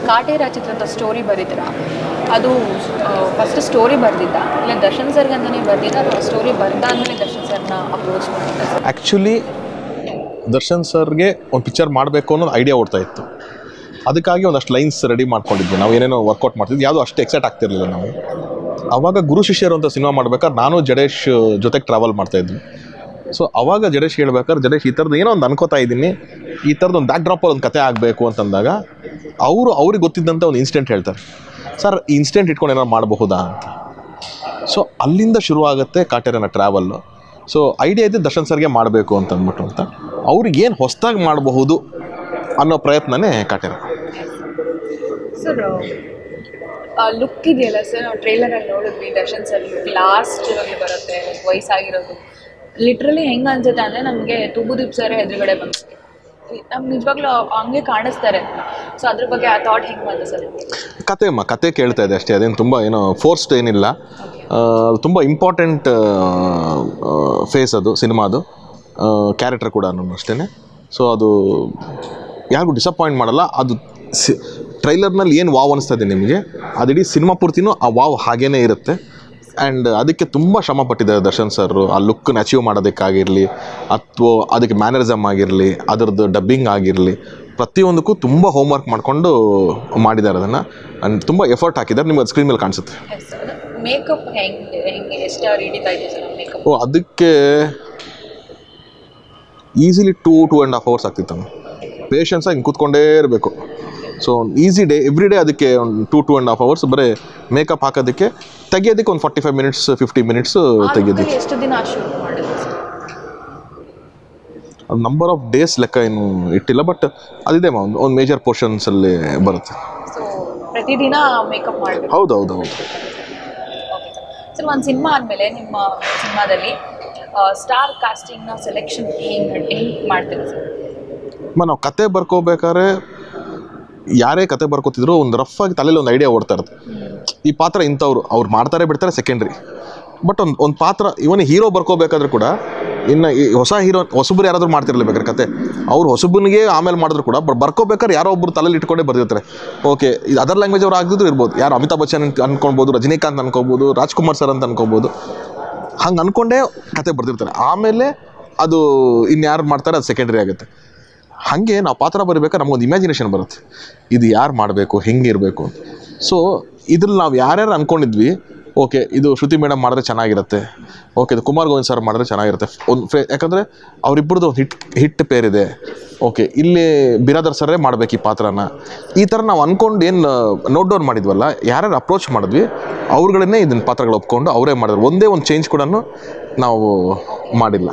ಕಾಟೇರ ಚಿತ್ರದ ಸ್ಟೋರಿ ಬರೀತೀರಾ ಅದು first story ಬರೆದಿದ್ದ ಇಲ್ಲ ದರ್ಶನ್ ಸರ್ಗಂತಾನೆ ಬರೆದಿದ್ದ ಅಥವಾ ಸ್ಟೋರಿ ಬರೆದಾದ್ಮೇಲೆ ದರ್ಶನ್ ಸರ್ನ ಅಪ್ರೋಚ್ ಮಾಡಿದ್ದ ಆ್ಯಕ್ಚುಲಿ ದರ್ಶನ್ ಸರ್ಗೆ ಒಂದು ಪಿಕ್ಚರ್ ಮಾಡಬೇಕು ಅನ್ನೋದು ಐಡಿಯಾ ಓಡ್ತಾ ಇತ್ತು ಅದಕ್ಕಾಗಿ ಒಂದಷ್ಟು ಲೈನ್ಸ್ ರೆಡಿ ಮಾಡ್ಕೊಂಡಿದ್ವಿ ನಾವು ಏನೇನೋ ವರ್ಕೌಟ್ ಮಾಡ್ತಿದ್ವಿ ಯಾವುದೂ ಅಷ್ಟು ಎಕ್ಸೈಟ್ ಆಗ್ತಿರ್ಲಿಲ್ಲ ನಾವು ಅವಾಗ ಗುರು ಶಿಷ್ಯರು ಅಂತ ಸಿನಿಮಾ ಮಾಡ್ಬೇಕಾದ್ರೆ ನಾನು ಜಡೇಶ್ ಜೊತೆಗೆ ಟ್ರಾವೆಲ್ ಮಾಡ್ತಾಯಿದ್ವಿ ಸೊ ಅವಾಗ ಜಡೇಶ್ ಹೇಳ್ಬೇಕಾದ್ರೆ ಜಡೇಶ್ ಈ ಥರದ್ದು ಏನೋ ಒಂದು ಅನ್ಕೋತಾ ಇದ್ದೀನಿ ಈ ಥರದ್ದು ಒಂದು ಬ್ಯಾಕ್ ಡ್ರಾಪಲ್ಲಿ ಒಂದು ಕತೆ ಆಗಬೇಕು ಅಂತಂದಾಗ ಅವರು ಅವ್ರಿಗೆ ಗೊತ್ತಿದ್ದಂಥ ಒಂದು ಇನ್ಸಿಡೆಂಟ್ ಹೇಳ್ತಾರೆ ಸರ್ ಈ ಇನ್ಸಿಡೆಂಟ್ ಇಟ್ಕೊಂಡು ಏನಾದ್ರು ಮಾಡಬಹುದಾ ಅಂತ ಸೊ ಅಲ್ಲಿಂದ ಶುರುವಾಗುತ್ತೆ ಕಾಟೇರನ ಟ್ರಾವೆಲ್ಲು ಸೊ ಐಡಿಯಾ ಇದೆ ದರ್ಶನ್ ಸರ್ಗೆ ಮಾಡಬೇಕು ಅಂತ ಅಂದ್ಬಿಟ್ಟು ಅಂತ ಅವ್ರಿಗೆ ಏನು ಹೊಸ್ದಾಗಿ ಮಾಡಬಹುದು ಅನ್ನೋ ಪ್ರಯತ್ನನೇ ಕಾಟೇರ ಸರ್ ಲುಕ್ ಇದೆಯಲ್ಲ ಸರ್ ನಾವು ಟ್ರೇಲರಲ್ಲಿ ನೋಡಿದ್ವಿ ದರ್ಶನ್ ಸರ್ ಲುಕ್ ಲಾಸ್ಟ್ ಬರುತ್ತೆ like ವಯಸ್ಸಾಗಿರೋದು ಲಿಟ್ರಲಿ ಹೆಂಗೆ ಅನ್ಸುತ್ತೆ ಅಂದರೆ ನಮಗೆ ತೂಬುದೀಪ್ ಸರ್ ಎದುರುಗಡೆ ಬಂದು ನಮ್ಗೆ ನಿಜವಾಗ್ಲೂ ಹಂಗೆ ಕಾಣಿಸ್ತಾರೆ ಸೊ ಅದ್ರ ಬಗ್ಗೆ ಆ ಥಾಟ್ ಹೆಂಗೆ ಬಂತು ಸರ್ ಕತೆ ಅಮ್ಮ ಕತೆ ಕೇಳ್ತಾ ಇದೆ ಅಷ್ಟೇ ಅದೇನು ತುಂಬ ಏನೋ ಫೋರ್ಸ್ಡ್ ಏನಿಲ್ಲ ಆ, ಅದು ತುಂಬ ಇಂಪಾರ್ಟೆಂಟ್ ಫೇಸ್ ಅದು ಸಿನಿಮಾದು ಕ್ಯಾರೆಕ್ಟರ್ ಕೂಡ ಅಷ್ಟೇ ಸೊ ಅದು ಯಾರಿಗೂ ಡಿಸಪಾಯಿಂಟ್ ಮಾಡಲ್ಲ ಅದು ಸಿ ಟ್ರೈಲರ್ನಲ್ಲಿ ಏನು ವಾವ್ ಅನಿಸ್ತದೆ ನಿಮಗೆ ಅದು ಇಡೀ ಸಿನಿಮಾ ಪೂರ್ತಿನೂ ಆ ವಾವ್ ಹಾಗೇ ಇರುತ್ತೆ ಆ್ಯಂಡ್ ಅದಕ್ಕೆ ತುಂಬ ಶ್ರಮ ಪಟ್ಟಿದ್ದಾರೆ ದರ್ಶನ್ ಸರ್ ಆ ಲುಕ್ಕನ್ನ ಅಚೀವ್ ಮಾಡೋದಕ್ಕಾಗಿರಲಿ ಅಥವಾ ಅದಕ್ಕೆ ಮ್ಯಾನರಿಸಮ್ ಆಗಿರಲಿ ಅದರದ್ದು ಡಬ್ಬಿಂಗ್ ಆಗಿರಲಿ ಪ್ರತಿಯೊಂದಕ್ಕೂ ತುಂಬ ಹೋಮ್ವರ್ಕ್ ಮಾಡಿಕೊಂಡು ಮಾಡಿದ್ದಾರೆ ಅದನ್ನು ಆ್ಯಂಡ್ ತುಂಬ ಎಫರ್ಟ್ ಹಾಕಿದ್ದಾರೆ ನಿಮ್ಗೆ ಅದು ಸ್ಕ್ರೀನ್ ಮೇಲೆ ಕಾಣಿಸುತ್ತೆ ಮೇಕಪ್ ಹೆಂಗೆ ಹೆಂಗೆ ಎಷ್ಟು ಹಿಡಿತಾ ಇತ್ತು ಸರ್ ಮೇಕಪ್ ಓ ಅದಕ್ಕೆ easily two two and half hours ಆಗ್ತಿತ್ತು ಪೇಷನ್ಸ್ ಆಗಿ ಕೂತ್ಕೊಂಡೇ ಇರಬೇಕು so easy day every day ಅದಕ್ಕೆ ಒಂದು two two and half hours ಬರೀ ಮೇಕಪ್ ಹಾಕೋದಕ್ಕೆ ತೆಗಿಯೋದಕ್ಕೆ ಒಂದು forty five minutes fifty minutes ತೆಗಿಯೋದಕ್ಕೆ ಎಷ್ಟು ದಿನ ಶೂಟ್ ಮಾಡಿದ್ರು ಸರ್ ನಂಬರ್ ಆಫ್ ಡೇಸ್ ಲೆಕ್ಕ ಏನು ಇಟ್ಟಿಲ್ಲ ಬಟ್ ಅದಿದೆ ಒಂದು ಒಂದು ಮೇಜರ್ ಪೋರ್ಷನ್ಸಲ್ಲಿ ಬರುತ್ತೆ ಸೊ ಪ್ರತಿದಿನ ಮೇಕಪ್ ಮಾಡಬೇಕು ಹೌದು ಹೌದು ಹೌದು ಓಕೆ ಸರ್ ಸರ್ ಒಂದು ಸಿನಿಮಾ ಆದಮೇಲೆ ನಿಮ್ಮ ಸಿನಿಮಾದಲ್ಲಿ ಸ್ಟಾರ್ ಕಾಸ್ಟಿಂಗ್ನ ಸೆಲೆಕ್ಷನ್ ಹೆಂಗೆ ಹೆಂಗೆ ಮಾಡ್ತೀರಾ ಸರ್ ಮ ನಾವು ಕತೆ ಬರ್ಕೋಬೇಕಾದ್ರೆ ಯಾರೇ ಕತೆ ಬರ್ಕೋತಿದ್ರು ಒಂದು ರಫ್ ಆಗಿ ತಲೆಯಲ್ಲಿ ಒಂದು ಐಡಿಯಾ ಓಡ್ತಾ ಇರುತ್ತೆ ಈ ಪಾತ್ರ ಇಂಥವ್ರು ಅವ್ರು ಮಾಡ್ತಾರೆ ಬಿಡ್ತಾರೆ ಸೆಕೆಂಡ್ರಿ ಬಟ್ ಒಂದು ಒಂದು ಪಾತ್ರ ಇವನ್ ಹೀರೋ ಬರ್ಕೋಬೇಕಾದ್ರೂ ಕೂಡ ಇನ್ನು ಈ ಹೊಸ ಹೀರೋ ಹೊಸಬ್ರು ಯಾರಾದರೂ ಮಾಡ್ತಿರ್ಲೇಬೇಕಾದ್ರೆ ಕತೆ ಅವ್ರು ಹೊಸಬನಿಗೆ ಆಮೇಲೆ ಮಾಡಿದ್ರು ಕೂಡ ಬರ್ ಬರ್ಕೋಬೇಕಾದ್ರೆ ಯಾರೋ ಒಬ್ಬರು ತಲೆಯಲ್ಲಿ ಇಟ್ಕೊಂಡೇ ಬರ್ದಿರ್ತಾರೆ ಓಕೆ ಇದು ಅದರ್ ಲ್ಯಾಂಗ್ವೇಜ್ ಅವ್ರು ಆಗಿದ್ರು ಇರ್ಬೋದು ಯಾರು ಅಮಿತಾಬ್ ಬಚ್ಚನ್ ಅಂತ ಅನ್ಕೊಳ್ಬೋದು ರಜನಿಕಾಂತ್ ಅನ್ಕೋಬೋದು ರಾಜ್ಕುಮಾರ್ ಸರ್ ಅಂತ ಅನ್ಕೋಬೋದು ಹಂಗೆ ಅನ್ಕೊಂಡೇ ಕತೆ ಬರ್ದಿರ್ತಾರೆ ಆಮೇಲೆ ಅದು ಇನ್ಯಾರು ಮಾಡ್ತಾರೆ ಅದು ಸೆಕೆಂಡ್ರಿ ಆಗುತ್ತೆ ಹಾಗೆ ನಾವು ಪಾತ್ರ ಬರಬೇಕಾದ್ರೆ ನಮಗೊಂದು ಇಮ್ಯಾಜಿನೇಷನ್ ಬರುತ್ತೆ ಇದು ಯಾರು ಮಾಡಬೇಕು ಹೆಂಗಿರಬೇಕು ಅಂತ ಸೊ ಇದ್ರಲ್ಲಿ ನಾವು ಯಾರ್ಯಾರು ಅಂದ್ಕೊಂಡಿದ್ವಿ ಓಕೆ ಇದು ಶ್ರುತಿ ಮೇಡಮ್ ಮಾಡಿದ್ರೆ ಚೆನ್ನಾಗಿರುತ್ತೆ ಓಕೆ ಇದು ಕುಮಾರ್ ಗೋವಿಂದ್ ಸರ್ ಮಾಡಿದ್ರೆ ಚೆನ್ನಾಗಿರುತ್ತೆ ಒಂದು ಫೇ ಯಾಕಂದರೆ ಅವರಿಬ್ಬರದ್ದು ಒಂದು ಹಿಟ್ ಹಿಟ್ ಪೇರಿದೆ ಓಕೆ ಇಲ್ಲಿ ಬಿರಾದರ್ ಸರೇ ಮಾಡ್ಬೇಕು ಈ ಪಾತ್ರನ ಈ ಥರ ನಾವು ಅಂದ್ಕೊಂಡು ಏನು ನೋಟ್ ಡೌನ್ ಮಾಡಿದ್ವಲ್ಲ ಯಾರ್ಯಾರು ಅಪ್ರೋಚ್ ಮಾಡಿದ್ವಿ ಅವ್ರುಗಳನ್ನೇ ಇದನ್ನ ಪಾತ್ರಗಳು ಒಪ್ಕೊಂಡು ಅವರೇ ಮಾಡಿದ್ರು ಒಂದೇ ಒಂದು ಚೇಂಜ್ ಕೂಡ ನಾವು ಮಾಡಿಲ್ಲ